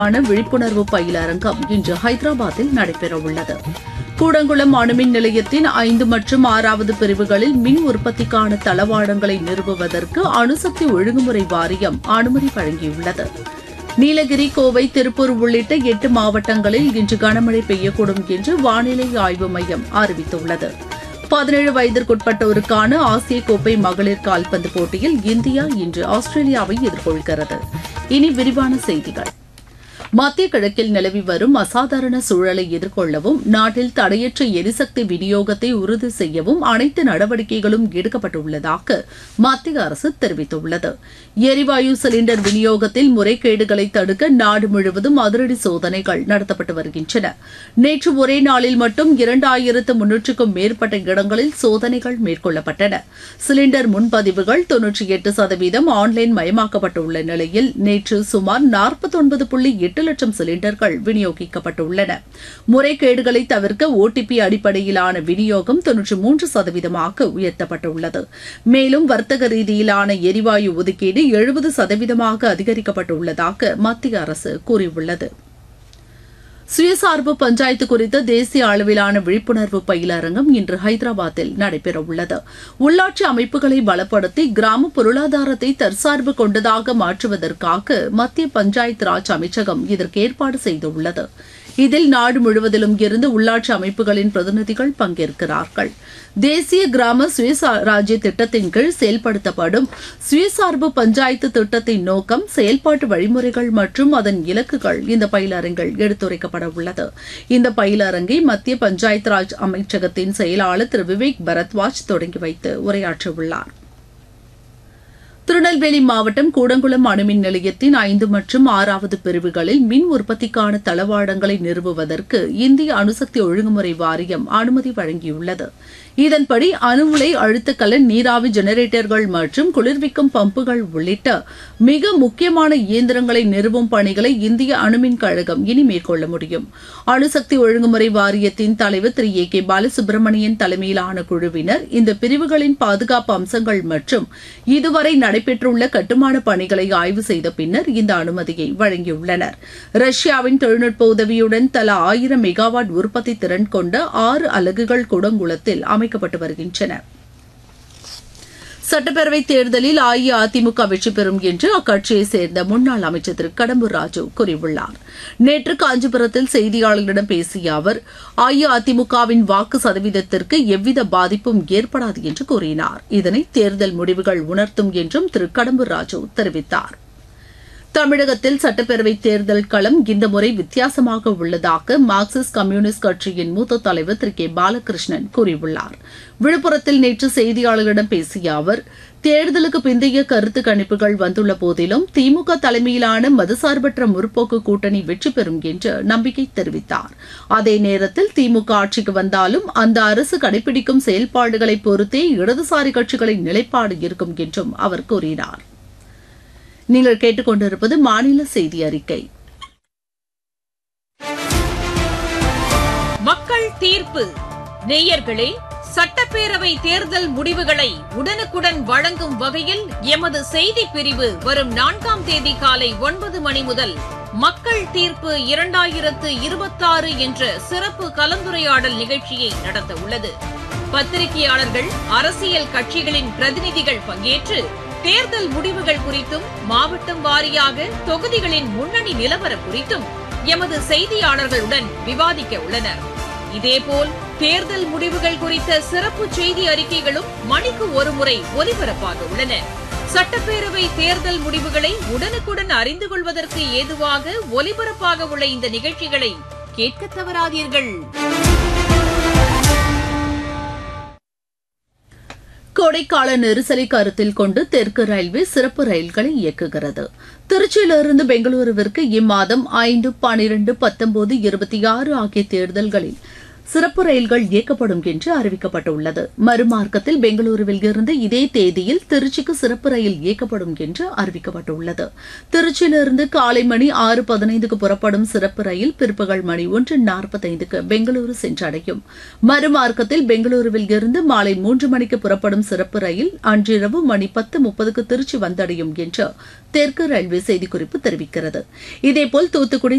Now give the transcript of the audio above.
ஆன விழிப்புணர்வு பயிலரங்கம் இன்று ஹைதராபாத்தில் நடைபெறவுள்ளது கூடங்குளம் அணுமின் நிலையத்தின் ஐந்து மற்றும் ஆறாவது பிரிவுகளில் மின் உற்பத்திக்கான தளவாடங்களை நிறுவுவதற்கு அணுசக்தி ஒழுங்குமுறை வாரியம் அனுமதி வழங்கியுள்ளது நீலகிரி கோவை திருப்பூர் உள்ளிட்ட எட்டு மாவட்டங்களில் இன்று கனமழை பெய்யக்கூடும் என்று வானிலை ஆய்வு மையம் அறிவித்துள்ளது பதினேழு வயதிற்குட்பட்டோருக்கான ஆசிய கோப்பை மகளிர் கால்பந்து போட்டியில் இந்தியா இன்று ஆஸ்திரேலியாவை எதிர்கொள்கிறது இனி விரிவான செய்திகள் மத்திய கிழக்கில் நிலவி வரும் அசாதாரண சூழலை எதிர்கொள்ளவும் நாட்டில் தடையற்ற எரிசக்தி விநியோகத்தை உறுதி செய்யவும் அனைத்து நடவடிக்கைகளும் எடுக்கப்பட்டுள்ளதாக மத்திய அரசு தெரிவித்துள்ளது எரிவாயு சிலிண்டர் விநியோகத்தில் முறைகேடுகளை தடுக்க நாடு முழுவதும் அதிரடி சோதனைகள் நடத்தப்பட்டு வருகின்றன நேற்று ஒரே நாளில் மட்டும் இரண்டாயிரத்து முன்னூற்றுக்கும் மேற்பட்ட இடங்களில் சோதனைகள் மேற்கொள்ளப்பட்டன சிலிண்டர் முன்பதிவுகள் தொன்னூற்றி எட்டு சதவீதம் ஆன்லைன் மயமாக்கப்பட்டுள்ள நிலையில் நேற்று சுமார் நாற்பத்தொன்பது புள்ளி எட்டு லட்சம் சிலிண்டர்கள் விநியோகிக்கப்பட்டுள்ளன முறைகேடுகளை தவிர்க்க ஓடிபி அடிப்படையிலான விநியோகம் தொன்னூற்றி மூன்று சதவீதமாக உயர்த்தப்பட்டுள்ளது மேலும் வர்த்தக ரீதியிலான எரிவாயு ஒதுக்கீடு எழுபது சதவீதமாக அதிகரிக்கப்பட்டுள்ளதாக மத்திய அரசு கூறியுள்ளது சுயசார்பு பஞ்சாயத்து குறித்த தேசிய அளவிலான விழிப்புணர்வு பயிலரங்கம் இன்று ஹைதராபாத்தில் நடைபெறவுள்ளது உள்ளாட்சி அமைப்புகளை பலப்படுத்தி கிராம பொருளாதாரத்தை தற்சார்பு கொண்டதாக மாற்றுவதற்காக மத்திய பஞ்சாயத்து ராஜ் அமைச்சகம் இதற்கு ஏற்பாடு செய்துள்ளது இதில் நாடு முழுவதிலும் இருந்து உள்ளாட்சி அமைப்புகளின் பிரதிநிதிகள் பங்கேற்கிறார்கள் தேசிய கிராம சுயராஜ்ய திட்டத்தின் கீழ் செயல்படுத்தப்படும் சுயசார்பு பஞ்சாயத்து திட்டத்தின் நோக்கம் செயல்பாட்டு வழிமுறைகள் மற்றும் அதன் இலக்குகள் இந்த பயிலரங்கில் எடுத்துரைக்கப்பட உள்ளது இந்த பயிலரங்கை மத்திய பஞ்சாயத்து ராஜ் அமைச்சகத்தின் செயலாளர் திரு விவேக் பரத்வாஜ் தொடங்கி வைத்து உரையாற்றவுள்ளார் திருநெல்வேலி மாவட்டம் கூடங்குளம் அணுமின் நிலையத்தின் ஐந்து மற்றும் ஆறாவது பிரிவுகளில் மின் உற்பத்திக்கான தளவாடங்களை நிறுவுவதற்கு இந்திய அணுசக்தி ஒழுங்குமுறை வாரியம் அனுமதி வழங்கியுள்ளது இதன்படி அணு உலை அழுத்தக்கல நீராவி ஜெனரேட்டர்கள் மற்றும் குளிர்விக்கும் பம்புகள் உள்ளிட்ட மிக முக்கியமான இயந்திரங்களை நிறுவும் பணிகளை இந்திய அணுமின் கழகம் இனி மேற்கொள்ள முடியும் அணுசக்தி ஒழுங்குமுறை வாரியத்தின் தலைவர் திரு ஏ கே பாலசுப்ரமணியன் தலைமையிலான குழுவினர் இந்த பிரிவுகளின் பாதுகாப்பு அம்சங்கள் மற்றும் இதுவரை நடைபெற்றுள்ள கட்டுமான பணிகளை ஆய்வு செய்த பின்னர் இந்த அனுமதியை வழங்கியுள்ளனர் ரஷ்யாவின் தொழில்நுட்ப உதவியுடன் தலா ஆயிரம் மெகாவாட் உற்பத்தி திறன் கொண்ட ஆறு அலகுகள் குடங்குளத்தில் அமைக்கப்பட்டு வருகின்றன சட்டப்பேரவைத் தேர்தலில் அஇஅதிமுக வெற்றி பெறும் என்று அக்கட்சியைச் சேர்ந்த முன்னாள் அமைச்சர் திரு கடம்பூர் ராஜு கூறியுள்ளார் நேற்று காஞ்சிபுரத்தில் செய்தியாளர்களிடம் பேசிய அவர் அஇஅதிமுகவின் வாக்கு சதவீதத்திற்கு எவ்வித பாதிப்பும் ஏற்படாது என்று கூறினார் இதனை தேர்தல் முடிவுகள் உணர்த்தும் என்றும் திரு கடம்பூர் ராஜு தெரிவித்தார் தமிழகத்தில் சட்டப்பேரவைத் தேர்தல் களம் இந்த முறை வித்தியாசமாக உள்ளதாக மார்க்சிஸ்ட் கம்யூனிஸ்ட் கட்சியின் மூத்த தலைவர் திரு கே பாலகிருஷ்ணன் கூறியுள்ளார் விழுப்புரத்தில் நேற்று செய்தியாளர்களிடம் பேசிய அவர் தேர்தலுக்கு பிந்தைய கருத்து கணிப்புகள் வந்துள்ள போதிலும் திமுக தலைமையிலான மதசார்பற்ற முற்போக்கு கூட்டணி வெற்றி பெறும் என்று நம்பிக்கை தெரிவித்தார் அதே நேரத்தில் திமுக ஆட்சிக்கு வந்தாலும் அந்த அரசு கடைபிடிக்கும் செயல்பாடுகளை பொறுத்தே இடதுசாரி கட்சிகளின் நிலைப்பாடு இருக்கும் என்றும் அவர் கூறினார் நீங்கள் கேட்டுக்கொண்டிருப்பது மாநில செய்தி அறிக்கை மக்கள் தீர்ப்பு நேயர்களே சட்டப்பேரவை தேர்தல் முடிவுகளை உடனுக்குடன் வழங்கும் வகையில் எமது செய்தி பிரிவு வரும் நான்காம் தேதி காலை ஒன்பது மணி முதல் மக்கள் தீர்ப்பு இரண்டாயிரத்து இருபத்தாறு என்ற சிறப்பு கலந்துரையாடல் நிகழ்ச்சியை நடத்த உள்ளது பத்திரிகையாளர்கள் அரசியல் கட்சிகளின் பிரதிநிதிகள் பங்கேற்று தேர்தல் முடிவுகள் குறித்தும் மாவட்டம் வாரியாக தொகுதிகளின் முன்னணி நிலவரம் குறித்தும் எமது செய்தியாளர்களுடன் விவாதிக்க உள்ளனர் இதேபோல் தேர்தல் முடிவுகள் குறித்த சிறப்பு செய்தி அறிக்கைகளும் மணிக்கு ஒருமுறை ஒலிபரப்பாக உள்ளன சட்டப்பேரவை தேர்தல் முடிவுகளை உடனுக்குடன் அறிந்து கொள்வதற்கு ஏதுவாக ஒலிபரப்பாக உள்ள இந்த நிகழ்ச்சிகளை கேட்க தவறாதீர்கள் கோடைக்கால நெரிசலை கருத்தில் கொண்டு தெற்கு ரயில்வே சிறப்பு ரயில்களை இயக்குகிறது திருச்சியிலிருந்து பெங்களூருவிற்கு இம்மாதம் ஐந்து பனிரெண்டு பத்தொன்பது இருபத்தி ஆறு ஆகிய தேர்தல்களில் சிறப்பு ரயில்கள் இயக்கப்படும் என்று அறிவிக்கப்பட்டுள்ளது மறுமார்க்கத்தில் பெங்களூருவில் இருந்து இதே தேதியில் திருச்சிக்கு சிறப்பு ரயில் இயக்கப்படும் என்று அறிவிக்கப்பட்டுள்ளது திருச்சியிலிருந்து காலை மணி ஆறு பதினைந்துக்கு புறப்படும் சிறப்பு ரயில் பிற்பகல் மணி ஒன்று நாற்பத்தைந்துக்கு பெங்களூரு சென்றடையும் மறுமார்க்கத்தில் பெங்களூருவில் இருந்து மாலை மூன்று மணிக்கு புறப்படும் சிறப்பு ரயில் அன்றிரவு மணி பத்து முப்பதுக்கு திருச்சி வந்தடையும் என்று தெற்கு ரயில்வே செய்திக்குறிப்பு தெரிவிக்கிறது இதேபோல் தூத்துக்குடி